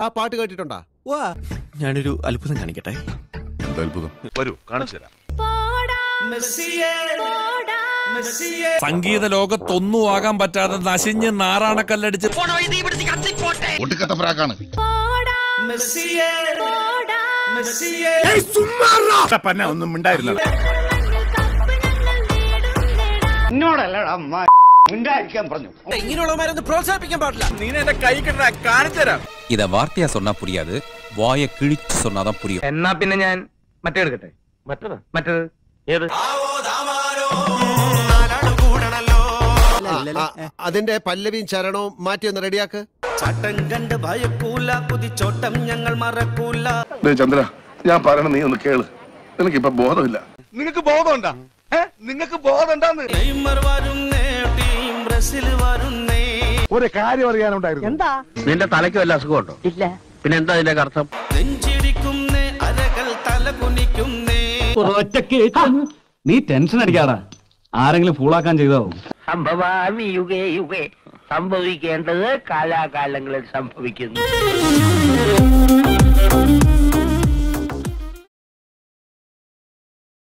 ആ പാട്ട് കേട്ടിട്ടുണ്ടാ ഞാനൊരു അത്ഭുതം കാണിക്കട്ടെ അത്ഭുതം വരൂ കാണിച്ചു തരാം സംഗീത ലോകത്തൊന്നും ആകാൻ പറ്റാതെ നശിഞ്ഞ് നാറാണക്കല്ലടിച്ച് ഒടുക്കത്തെ പ്രാക്കാണ് പന്ന ഒന്നും ഉണ്ടായിരുന്നില്ല ഇങ്ങനെയുള്ളവന്മാരൊന്നും പ്രോത്സാഹിപ്പിക്കാൻ പാടില്ല നീ എന്റെ കൈ കിട്ടാ കാണിച്ചു തരാം இத வார்த்தையா சொன்னா புரியாது வாயை கிழிச்சு சொன்னாதான் புரியும் എന്നാ പിന്നെ ഞാൻ മറ്റേ എടുക്കട്ടെ മറ്റേത് മറ്റേത് ഏത് ആ, ആ, അതിന്റെ പല്ലവിയും ചരണവും മാറ്റി ഒന്ന് റെഡിയാക്ക് ചന്ദ്ര ഞാൻ പറയണ നീ ഒന്ന് കേള് നിനക്കിപ്പൊ ബോധമില്ല നിങ്ങക്ക് ബോധമുണ്ടാ നിങ്ങക്ക് ബോധമുണ്ടാന്ന് ഒരു കാര്യം അറിയാനുണ്ടായിരുന്നു നിന്റെ തലയ്ക്ക് വല്ല അസുഖമുണ്ടോ ഇല്ല പിന്നെ എന്താ അതിന്റെ അർത്ഥം നീ ടെൻഷൻ അടിക്കാടാ ആരെങ്കിലും ഫൂളാക്കാൻ ചെയ്താവും സംഭവാമി യുഗേ യുഗേ സംഭവിക്കേണ്ടത് കാലാകാലങ്ങളിൽ സംഭവിക്കുന്നു